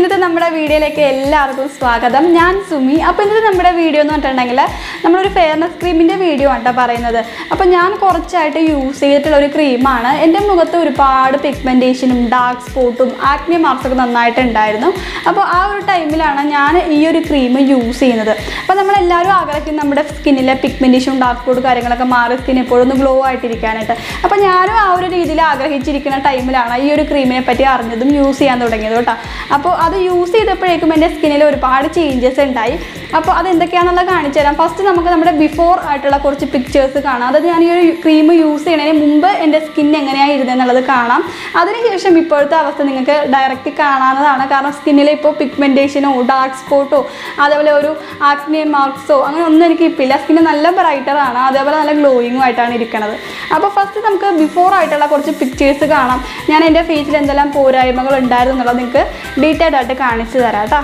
ഇന്നത്തെ നമ്മുടെ വീഡിയോയിലേക്ക് എല്ലാവർക്കും സ്വാഗതം ഞാൻ സുമി അപ്പോൾ ഇന്നത്തെ നമ്മുടെ വീഡിയോ എന്ന് പറഞ്ഞിട്ടുണ്ടെങ്കിൽ നമ്മളൊരു ഫെയർനെസ് ക്രീമിൻ്റെ വീഡിയോ ആണ് ട്ടോ പറയുന്നത് അപ്പോൾ ഞാൻ കുറച്ചായിട്ട് യൂസ് ചെയ്തിട്ടുള്ള ഒരു ക്രീമാണ് എൻ്റെ മുഖത്ത് ഒരുപാട് പിഗ്മെൻറ്റേഷനും ഡാർക്ക് സ്പോട്ടും ആക്നി മാർക്സ് ഒക്കെ നന്നായിട്ടുണ്ടായിരുന്നു അപ്പോൾ ആ ഒരു ടൈമിലാണ് ഞാൻ ഈ ഒരു ക്രീം യൂസ് ചെയ്യുന്നത് അപ്പോൾ നമ്മളെല്ലാവരും ആഗ്രഹിക്കും നമ്മുടെ സ്കിന്നിലെ പിഗ്മെൻറ്റേഷനും ഡാർക്ക് സ്പോട്ട് കാര്യങ്ങളൊക്കെ മാറി സ്കിൻ എപ്പോഴും ഒന്ന് ഗ്ലോ ആയിട്ടിരിക്കാനായിട്ട് അപ്പോൾ ഞാനും ആ ഒരു രീതിയിൽ ആഗ്രഹിച്ചിരിക്കുന്ന ടൈമിലാണ് ഈ ഒരു ക്രീമിനെ പറ്റി അറിഞ്ഞതും യൂസ് ചെയ്യാൻ തുടങ്ങിയത് കേട്ടോ അപ്പോൾ അത് യൂസ് ചെയ്തപ്പോഴേക്കും എൻ്റെ സ്കിന്നിൽ ഒരുപാട് ചേഞ്ചസ് ഉണ്ടായി അപ്പോൾ അത് എന്തൊക്കെയാണെന്നുള്ളത് കാണിച്ചു തരാം ഫസ്റ്റ് നമുക്ക് നമ്മുടെ ബിഫോർ ആയിട്ടുള്ള കുറച്ച് പിക്ചേഴ്സ് കാണാം അത് ഞാൻ ഈ ഒരു ക്രീം യൂസ് ചെയ്യുന്നതിന് മുമ്പ് എൻ്റെ സ്കിൻ എങ്ങനെയാണ് ഇരുന്നതെന്നുള്ളത് കാണാം അതിനുശേഷം ഇപ്പോഴത്തെ അവസ്ഥ നിങ്ങൾക്ക് ഡയറക്റ്റ് കാണാവുന്നതാണ് കാരണം സ്കിന്നിൽ ഇപ്പോൾ പിഗ്മെൻറ്റേഷനോ ഡാർക്ക് സ്പോട്ടോ അതേപോലെ ഒരു ആക്നി മാർക്സോ അങ്ങനെ ഒന്നും എനിക്ക് ഇപ്പില്ല സ്കിന്ന് നല്ല ബ്രൈറ്റർ ആണ് അതേപോലെ നല്ല ഗ്ലോയിങ്ങും ആയിട്ടാണ് ഇരിക്കുന്നത് അപ്പോൾ ഫസ്റ്റ് നമുക്ക് ബിഫോർ ആയിട്ടുള്ള കുറച്ച് പിക്ചേഴ്സ് കാണാം ഞാൻ എൻ്റെ ഫേസിൽ എന്തെല്ലാം പോരായ്മകൾ ഉണ്ടായിരുന്നു എന്നുള്ളത് നിങ്ങൾക്ക് ഡീറ്റെയിൽഡ് ആയിട്ട് കാണിച്ചു തരാം കേട്ടോ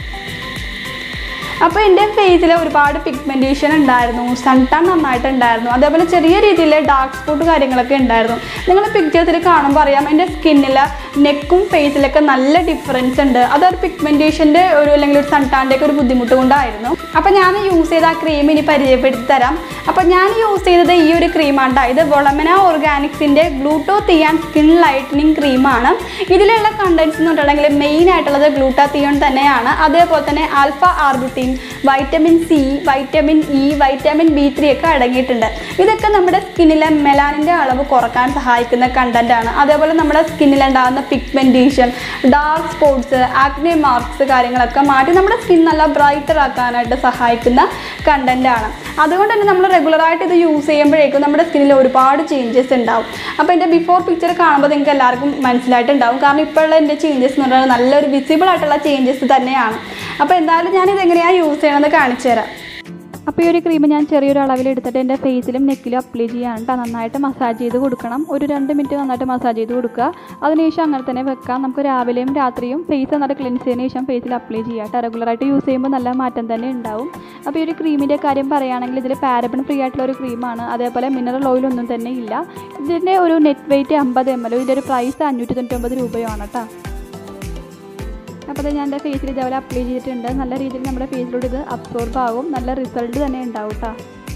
അപ്പോൾ എൻ്റെ ഫേസിൽ ഒരുപാട് പിഗ്മെൻറ്റേഷൻ ഉണ്ടായിരുന്നു സൺ ടാൻ നന്നായിട്ടുണ്ടായിരുന്നു അതേപോലെ ചെറിയ രീതിയിൽ ഡാർക്ക് സ്പോട്ട് കാര്യങ്ങളൊക്കെ ഉണ്ടായിരുന്നു നിങ്ങൾ പിക്ചേഴ്സിൽ കാണുമ്പോൾ അറിയാം എൻ്റെ സ്കിന്നിൽ നെക്കും ഫേസിലൊക്കെ നല്ല ഡിഫറൻസ് ഉണ്ട് അതൊരു പിഗ്മെൻറ്റേഷൻ്റെ ഒരു അല്ലെങ്കിൽ ഒരു സൺ ടാൻ്റെ ഒക്കെ ഒരു ബുദ്ധിമുട്ട് കൊണ്ടായിരുന്നു അപ്പോൾ ഞാൻ യൂസ് ചെയ്ത ആ ക്രീം ഇനി പരിചയപ്പെടുത്തി തരാം അപ്പോൾ ഞാൻ യൂസ് ചെയ്തത് ഈ ഒരു ക്രീമാണ് ട്ടോ. ഇത് വൊളമന ഓർഗാനിക്സിൻ്റെ ഗ്ലൂട്ടോ തിയാൻ സ്കിൻ ലൈറ്റനിങ് ക്രീമാണ് ഇതിലുള്ള കണ്ടൻസ് എന്ന് പറഞ്ഞിട്ടുണ്ടെങ്കിൽ മെയിൻ ആയിട്ടുള്ളത് ഗ്ലൂട്ടാത്തിയോൺ തന്നെയാണ് അതേപോലെ തന്നെ alpha arbutin vitamin C vitamin E vitamin B three ഒക്കെ അടങ്ങിയിട്ടുണ്ട് ഇതൊക്കെ നമ്മുടെ സ്കിന്നിലെ മെലാനിൻ്റെ അളവ് കുറക്കാൻ സഹായിക്കുന്ന കണ്ടന്റ് ആണ് അതേപോലെ നമ്മുടെ സ്കിന്നിൽ ഉണ്ടാകുന്ന pigmentation dark spots acne marks കാര്യങ്ങളൊക്കെ മാറ്റി നമ്മുടെ സ്കിൻ നല്ല ബ്രൈറ്റർ ആക്കാനായിട്ട് സഹായിക്കുന്ന കണ്ടന്റ് ആണ് അതുകൊണ്ട് തന്നെ നമ്മൾ റെഗുലറായിട്ട് ഇത് യൂസ് ചെയ്യുമ്പോഴേക്കും നമ്മുടെ സ്കിന്നിൽ ഒരുപാട് ചേഞ്ചസ് ഉണ്ടാവും അപ്പോൾ എൻ്റെ ബിഫോർ പിക്ചർ കാണുമ്പോൾ നിങ്ങൾക്ക് എല്ലാവർക്കും മനസ്സിലായിട്ടുണ്ടാവും കാരണം ഇപ്പോഴുള്ള എൻ്റെ ചേഞ്ചസ് എന്ന് പറഞ്ഞാൽ നല്ലൊരു വിസിബിൾ ആയിട്ടുള്ള ചേഞ്ചസ് തന്നെയാണ് അപ്പോൾ എന്തായാലും ഞാൻ ഇത് എങ്ങനെയാണ് യൂസ് ചെയ്യണമെന്ന് കാണിച്ചു തരാം അപ്പോൾ ഈ ഒരു ക്രീം ഞാൻ ചെറിയൊരു അളവിൽ എടുത്തിട്ട് എൻ്റെ ഫേസിലും നെക്കിലും അപ്ലൈ ചെയ്യാണ് കേട്ടോ നന്നായിട്ട് മസാജ് ചെയ്ത് കൊടുക്കണം ഒരു രണ്ട് മിനിറ്റ് നന്നായിട്ട് മസാജ് ചെയ്ത് കൊടുക്കുക അതിനുശേഷം അങ്ങനെ തന്നെ വെക്കാം നമുക്ക് രാവിലെയും രാത്രിയും ഫേസ് നന്നായിട്ട് ക്ലെൻസ് ചെയ്തതിന് ശേഷം ഫേസിൽ അപ്ലൈ ചെയ്യാം കേട്ടോ റെഗുലറായിട്ട് യൂസ് ചെയ്യുമ്പോൾ നല്ല മാറ്റം തന്നെ ഉണ്ടാവും അപ്പോൾ ഈ ഒരു ക്രീമിൻ്റെ കാര്യം പറയുകയാണെങ്കിൽ ഇതിൽ പാരബൺ ഫ്രീ ആയിട്ടുള്ള ഒരു ക്രീമാണ് അതേപോലെ മിനറൽ ഓയിൽ ഒന്നും തന്നെ ഇല്ല ഇതിൻ്റെ ഒരു നെറ്റ് വെയിറ്റ് അമ്പത് എം എൽ ഇതിൻ്റെ ഒരു പ്രൈസ് അഞ്ഞൂറ്റി തൊണ്ണൂറ്റൊമ്പത് രൂപയാണ് കേട്ടോ അപ്പോൾ അത് ഞാൻ എൻ്റെ ഫേസിൽ ഇതേപോലെ അപ്ലൈ ചെയ്തിട്ടുണ്ട് നല്ല രീതിയിൽ നമ്മുടെ ഫേസിലൂടെ ഇത് അബ്സോർബ് ആകും നല്ല റിസൾട്ട് തന്നെ ഉണ്ടാവും കേട്ടോ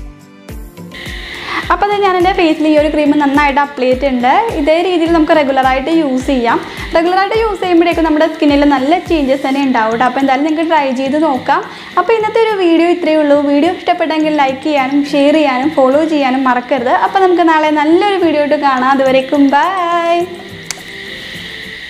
അപ്പോൾ അത് ഞാൻ എൻ്റെ ഫേസിൽ ഈ ഒരു ക്രീം നന്നായിട്ട് അപ്ലൈ ചെയ്തിട്ടുണ്ട് ഇതേ രീതിയിൽ നമുക്ക് റെഗുലറായിട്ട് യൂസ് ചെയ്യാം റെഗുലറായിട്ട് യൂസ് ചെയ്യുമ്പോഴേക്കും നമ്മുടെ സ്കിന്നിൽ നല്ല ചേഞ്ചസ് തന്നെ ഉണ്ടാവും കേട്ടോ അപ്പോൾ എന്തായാലും നിങ്ങൾക്ക് ട്രൈ ചെയ്ത് നോക്കാം അപ്പോൾ ഇന്നത്തെ ഒരു വീഡിയോ ഇത്രയേ ഉള്ളൂ വീഡിയോ ഇഷ്ടപ്പെട്ടെങ്കിൽ ലൈക്ക് ചെയ്യാനും ഷെയർ ചെയ്യാനും ഫോളോ ചെയ്യാനും മറക്കരുത് അപ്പോൾ നമുക്ക് നാളെ നല്ലൊരു വീഡിയോ ആയിട്ട് കാണാം അതുവരേക്കും ബൈ